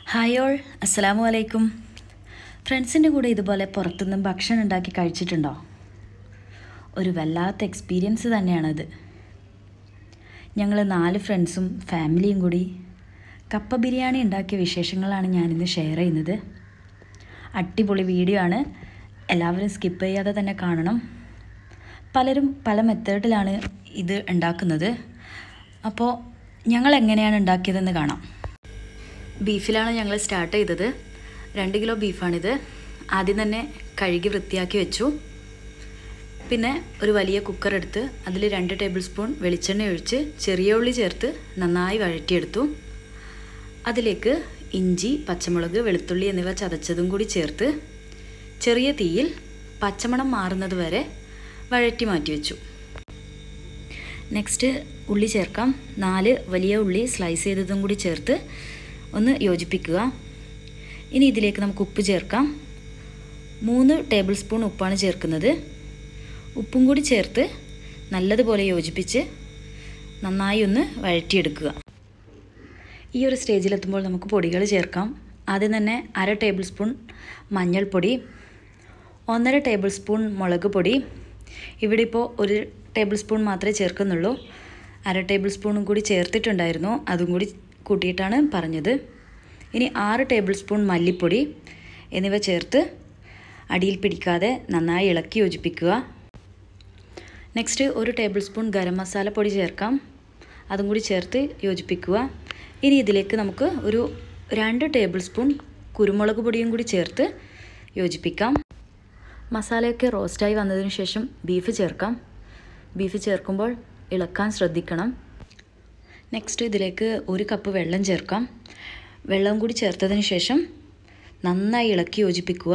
hi all അസ്സലാമു അലൈക്കും ഫ്രണ്ട്സിൻ്റെ കൂടെ ഇതുപോലെ പുറത്തുനിന്ന് ഭക്ഷണം ഉണ്ടാക്കി കഴിച്ചിട്ടുണ്ടോ ഒരു വല്ലാത്ത എക്സ്പീരിയൻസ് തന്നെയാണത് ഞങ്ങൾ നാല് ഫ്രണ്ട്സും ഫാമിലിയും കൂടി കപ്പ ബിരിയാണി ഉണ്ടാക്കിയ വിശേഷങ്ങളാണ് ഞാനിന്ന് ഷെയർ ചെയ്യുന്നത് അടിപൊളി വീഡിയോ ആണ് എല്ലാവരും സ്കിപ്പ് ചെയ്യാതെ തന്നെ കാണണം പലരും പല മെത്തേഡിലാണ് ഇത് ഉണ്ടാക്കുന്നത് അപ്പോൾ ഞങ്ങൾ എങ്ങനെയാണ് ഉണ്ടാക്കിയതെന്ന് കാണാം ബീഫിലാണ് ഞങ്ങൾ സ്റ്റാർട്ട് ചെയ്തത് രണ്ട് കിലോ ബീഫാണിത് ആദ്യം തന്നെ കഴുകി വൃത്തിയാക്കി വെച്ചു പിന്നെ ഒരു വലിയ കുക്കർ എടുത്ത് അതിൽ രണ്ട് ടേബിൾ സ്പൂൺ വെളിച്ചെണ്ണ ഒഴിച്ച് ചെറിയ ഉള്ളി ചേർത്ത് നന്നായി വഴറ്റിയെടുത്തു അതിലേക്ക് ഇഞ്ചി പച്ചമുളക് വെളുത്തുള്ളി എന്നിവ ചതച്ചതും കൂടി ചേർത്ത് ചെറിയ തീയിൽ പച്ചമണം മാറുന്നത് വരെ വഴറ്റി മാറ്റി വെച്ചു നെക്സ്റ്റ് ഉള്ളി ചേർക്കാം നാല് വലിയ ഉള്ളി സ്ലൈസ് ചെയ്തതും കൂടി ചേർത്ത് ഒന്ന് യോജിപ്പിക്കുക ഇനി ഇതിലേക്ക് നമുക്ക് ഉപ്പ് ചേർക്കാം മൂന്ന് ടേബിൾ സ്പൂൺ ഉപ്പാണ് ചേർക്കുന്നത് ഉപ്പും കൂടി ചേർത്ത് നല്ലതുപോലെ യോജിപ്പിച്ച് നന്നായി ഒന്ന് വഴറ്റിയെടുക്കുക ഈ ഒരു സ്റ്റേജിലെത്തുമ്പോൾ നമുക്ക് പൊടികൾ ചേർക്കാം ആദ്യം തന്നെ അര ടേബിൾ സ്പൂൺ മഞ്ഞൾപ്പൊടി ഒന്നര ടേബിൾ സ്പൂൺ മുളക് പൊടി ഇവിടെ ഇപ്പോൾ ഒരു ടേബിൾ സ്പൂൺ മാത്രമേ ചേർക്കുന്നുള്ളൂ അര ടേബിൾ സ്പൂണും കൂടി ചേർത്തിട്ടുണ്ടായിരുന്നു അതും കൂടി കൂട്ടിയിട്ടാണ് പറഞ്ഞത് ഇനി ആറ് ടേബിൾ സ്പൂൺ മല്ലിപ്പൊടി എന്നിവ ചേർത്ത് അടിയിൽ പിടിക്കാതെ നന്നായി ഇളക്കി യോജിപ്പിക്കുക നെക്സ്റ്റ് ഒരു ടേബിൾ സ്പൂൺ ഗരം മസാല പൊടി ചേർക്കാം അതും കൂടി ചേർത്ത് യോജിപ്പിക്കുക ഇനി ഇതിലേക്ക് നമുക്ക് ഒരു രണ്ട് ടേബിൾ സ്പൂൺ കുരുമുളക് പൊടിയും കൂടി ചേർത്ത് യോജിപ്പിക്കാം മസാലയൊക്കെ റോസ്റ്റായി വന്നതിന് ശേഷം ബീഫ് ചേർക്കാം ബീഫ് ചേർക്കുമ്പോൾ ഇളക്കാൻ ശ്രദ്ധിക്കണം നെക്സ്റ്റ് ഇതിലേക്ക് ഒരു കപ്പ് വെള്ളം ചേർക്കാം വെള്ളം കൂടി ചേർത്തതിന് ശേഷം നന്നായി ഇളക്കി യോജിപ്പിക്കുക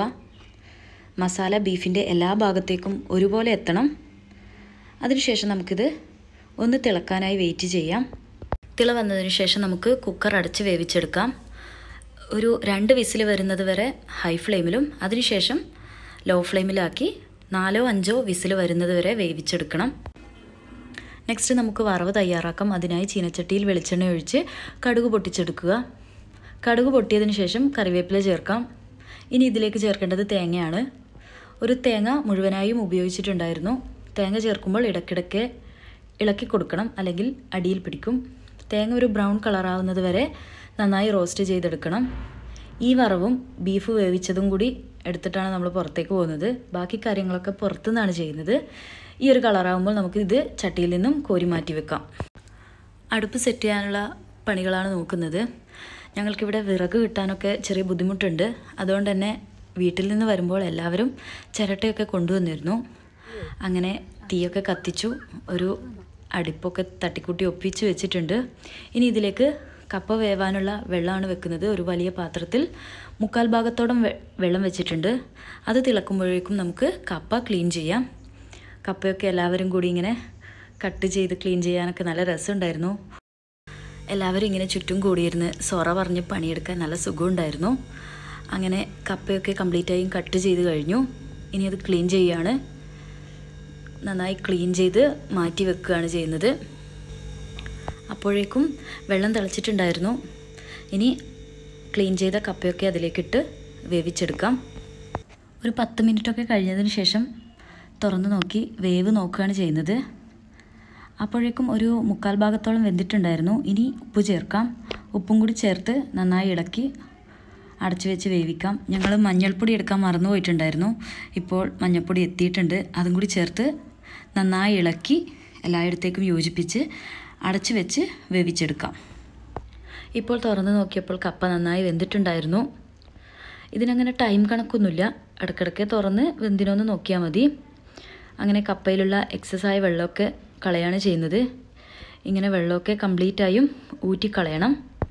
മസാല ബീഫിൻ്റെ എല്ലാ ഭാഗത്തേക്കും ഒരുപോലെ എത്തണം അതിനുശേഷം നമുക്കിത് ഒന്ന് തിളക്കാനായി വെയിറ്റ് ചെയ്യാം തിള വന്നതിന് ശേഷം നമുക്ക് കുക്കർ അടച്ച് വേവിച്ചെടുക്കാം ഒരു രണ്ട് വിസിൽ വരുന്നത് വരെ ഹൈ ഫ്ലെയിമിലും അതിനുശേഷം ലോ ഫ്ലെയിമിലാക്കി നാലോ അഞ്ചോ വിസിൽ വരുന്നത് വരെ വേവിച്ചെടുക്കണം നെക്സ്റ്റ് നമുക്ക് വറവ് തയ്യാറാക്കാം അതിനായി ചീനച്ചട്ടിയിൽ വെളിച്ചെണ്ണ ഒഴിച്ച് കടുക് പൊട്ടിച്ചെടുക്കുക കടുക് പൊട്ടിയതിന് ശേഷം കറിവേപ്പില ചേർക്കാം ഇനി ഇതിലേക്ക് ചേർക്കേണ്ടത് തേങ്ങയാണ് ഒരു തേങ്ങ മുഴുവനായും ഉപയോഗിച്ചിട്ടുണ്ടായിരുന്നു തേങ്ങ ചേർക്കുമ്പോൾ ഇടയ്ക്കിടയ്ക്ക് ഇളക്കി കൊടുക്കണം അല്ലെങ്കിൽ അടിയിൽ പിടിക്കും തേങ്ങ ഒരു ബ്രൗൺ കളറാവുന്നത് വരെ നന്നായി റോസ്റ്റ് ചെയ്തെടുക്കണം ഈ വറവും ബീഫ് വേവിച്ചതും കൂടി എടുത്തിട്ടാണ് നമ്മൾ പുറത്തേക്ക് പോകുന്നത് ബാക്കി കാര്യങ്ങളൊക്കെ പുറത്തുനിന്നാണ് ചെയ്യുന്നത് ഈ ഒരു കളറാകുമ്പോൾ നമുക്ക് ഇത് ചട്ടിയിൽ നിന്നും കോരി മാറ്റി വെക്കാം അടുപ്പ് സെറ്റ് ചെയ്യാനുള്ള പണികളാണ് നോക്കുന്നത് ഞങ്ങൾക്കിവിടെ വിറക് കിട്ടാനൊക്കെ ചെറിയ ബുദ്ധിമുട്ടുണ്ട് അതുകൊണ്ട് തന്നെ വീട്ടിൽ നിന്ന് വരുമ്പോൾ എല്ലാവരും ചിരട്ടയൊക്കെ കൊണ്ടുവന്നിരുന്നു അങ്ങനെ തീയൊക്കെ കത്തിച്ചു ഒരു അടുപ്പൊക്കെ തട്ടിക്കൂട്ടി ഒപ്പിച്ച് വെച്ചിട്ടുണ്ട് ഇനി ഇതിലേക്ക് കപ്പ വേവാനുള്ള വെള്ളമാണ് വെക്കുന്നത് ഒരു വലിയ പാത്രത്തിൽ മുക്കാൽ ഭാഗത്തോളം വെള്ളം വെച്ചിട്ടുണ്ട് അത് തിളക്കുമ്പോഴേക്കും നമുക്ക് കപ്പ ക്ലീൻ ചെയ്യാം കപ്പയൊക്കെ എല്ലാവരും കൂടി ഇങ്ങനെ കട്ട് ചെയ്ത് ക്ലീൻ ചെയ്യാനൊക്കെ നല്ല രസമുണ്ടായിരുന്നു എല്ലാവരും ഇങ്ങനെ ചുറ്റും കൂടിയിരുന്ന് സൊറ പറഞ്ഞ് പണിയെടുക്കാൻ നല്ല സുഖമുണ്ടായിരുന്നു അങ്ങനെ കപ്പയൊക്കെ കംപ്ലീറ്റായും കട്ട് ചെയ്ത് കഴിഞ്ഞു ഇനി അത് ക്ലീൻ ചെയ്യുകയാണ് നന്നായി ക്ലീൻ ചെയ്ത് മാറ്റി വെക്കുകയാണ് ചെയ്യുന്നത് അപ്പോഴേക്കും വെള്ളം തിളച്ചിട്ടുണ്ടായിരുന്നു ഇനി ക്ലീൻ ചെയ്ത കപ്പയൊക്കെ അതിലേക്കിട്ട് വേവിച്ചെടുക്കാം ഒരു പത്ത് മിനിറ്റൊക്കെ കഴിഞ്ഞതിന് ശേഷം തുറന്നു നോക്കി വേവ് നോക്കുകയാണ് ചെയ്യുന്നത് അപ്പോഴേക്കും ഒരു മുക്കാൽ ഭാഗത്തോളം വെന്തിട്ടുണ്ടായിരുന്നു ഇനി ഉപ്പ് ചേർക്കാം ഉപ്പും കൂടി ചേർത്ത് നന്നായി ഇളക്കി അടച്ചു വെച്ച് വേവിക്കാം ഞങ്ങൾ മഞ്ഞൾപ്പൊടി എടുക്കാൻ മറന്നു പോയിട്ടുണ്ടായിരുന്നു ഇപ്പോൾ മഞ്ഞൾപ്പൊടി എത്തിയിട്ടുണ്ട് അതും കൂടി ചേർത്ത് നന്നായി ഇളക്കി എല്ലായിടത്തേക്കും യോജിപ്പിച്ച് അടച്ചു വെച്ച് വേവിച്ചെടുക്കാം ഇപ്പോൾ തുറന്ന് നോക്കിയപ്പോൾ കപ്പ നന്നായി വെന്തിട്ടുണ്ടായിരുന്നു ഇതിനങ്ങനെ ടൈം കണക്കൊന്നുമില്ല ഇടയ്ക്കിടയ്ക്ക് തുറന്ന് വെന്തിനൊന്ന് നോക്കിയാൽ മതി അങ്ങനെ കപ്പയിലുള്ള എക്സസായ വെള്ളമൊക്കെ കളയാണ് ചെയ്യുന്നത് ഇങ്ങനെ വെള്ളമൊക്കെ കംപ്ലീറ്റായും ഊറ്റിക്കളയണം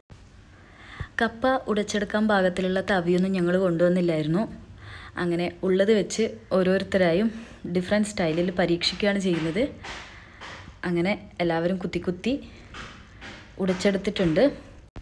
കപ്പ ഉടച്ചെടുക്കാൻ പാകത്തിലുള്ള തവിയൊന്നും ഞങ്ങൾ കൊണ്ടുവന്നില്ലായിരുന്നു അങ്ങനെ ഉള്ളത് വെച്ച് ഓരോരുത്തരായും ഡിഫറെൻറ്റ് സ്റ്റൈലിൽ പരീക്ഷിക്കുകയാണ് ചെയ്യുന്നത് അങ്ങനെ എല്ലാവരും കുത്തി കുത്തി ഉടച്ചെടുത്തിട്ടുണ്ട്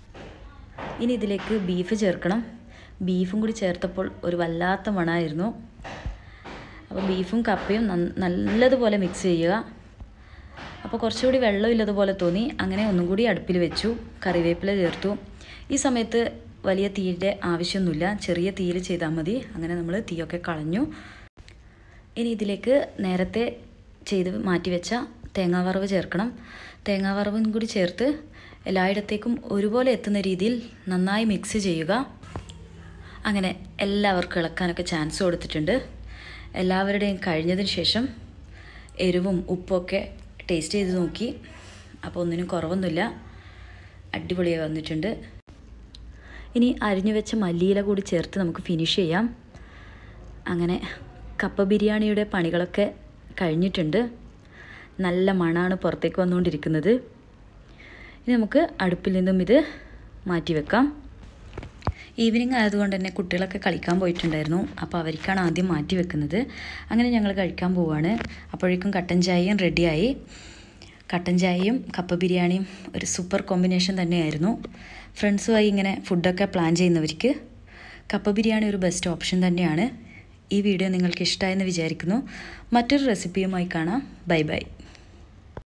ഇനി ഇതിലേക്ക് ബീഫ് ചേർക്കണം ബീഫും കൂടി ചേർത്തപ്പോൾ ഒരു വല്ലാത്ത മണമായിരുന്നു അപ്പോൾ ബീഫും കപ്പയും നല്ലതുപോലെ മിക്സ് ചെയ്യുക അപ്പോൾ കുറച്ചുകൂടി വെള്ളമില്ലതുപോലെ തോന്നി അങ്ങനെ ഒന്നും കൂടി അടുപ്പിൽ വെച്ചു കറിവേപ്പില ചേർത്തു ഈ സമയത്ത് വലിയ തീയുടെ ആവശ്യമൊന്നുമില്ല ചെറിയ തീയിൽ ചെയ്താൽ മതി അങ്ങനെ നമ്മൾ തീയൊക്കെ കളഞ്ഞു ഇനി ഇതിലേക്ക് നേരത്തെ ചെയ്ത് മാറ്റിവെച്ച തേങ്ങാവറവ് ചേർക്കണം തേങ്ങാവറവും കൂടി ചേർത്ത് എല്ലായിടത്തേക്കും ഒരുപോലെ എത്തുന്ന രീതിയിൽ നന്നായി മിക്സ് ചെയ്യുക അങ്ങനെ എല്ലാവർക്കും ഇളക്കാനൊക്കെ ചാൻസ് കൊടുത്തിട്ടുണ്ട് എല്ലാവരുടെയും കഴിഞ്ഞതിന് ശേഷം എരിവും ഉപ്പൊക്കെ ടേസ്റ്റ് ചെയ്ത് നോക്കി അപ്പോൾ ഒന്നിനും കുറവൊന്നുമില്ല അടിപൊളിയായി വന്നിട്ടുണ്ട് ഇനി അരിഞ്ഞു വെച്ച മല്ലിയില കൂടി ചേർത്ത് നമുക്ക് ഫിനിഷ് ചെയ്യാം അങ്ങനെ കപ്പ ബിരിയാണിയുടെ പണികളൊക്കെ കഴിഞ്ഞിട്ടുണ്ട് നല്ല മണമാണ് പുറത്തേക്ക് വന്നുകൊണ്ടിരിക്കുന്നത് ഇനി നമുക്ക് അടുപ്പിൽ നിന്നും ഇത് മാറ്റി വെക്കാം ഈവനിങ് ആയതുകൊണ്ട് തന്നെ കുട്ടികളൊക്കെ കളിക്കാൻ പോയിട്ടുണ്ടായിരുന്നു അപ്പോൾ അവർക്കാണ് ആദ്യം മാറ്റി വെക്കുന്നത് അങ്ങനെ ഞങ്ങൾ കഴിക്കാൻ പോവുകയാണ് അപ്പോഴേക്കും കട്ടൻ ചായയും റെഡിയായി കട്ടൻ ചായയും കപ്പ ബിരിയാണിയും ഒരു സൂപ്പർ കോമ്പിനേഷൻ തന്നെയായിരുന്നു ഫ്രണ്ട്സുമായി ഇങ്ങനെ ഫുഡൊക്കെ പ്ലാൻ ചെയ്യുന്നവർക്ക് കപ്പ ബിരിയാണി ഒരു ബെസ്റ്റ് ഓപ്ഷൻ തന്നെയാണ് ഈ വീഡിയോ നിങ്ങൾക്ക് ഇഷ്ടമായെന്ന് വിചാരിക്കുന്നു മറ്റൊരു റെസിപ്പിയുമായി കാണാം ബൈ ബൈ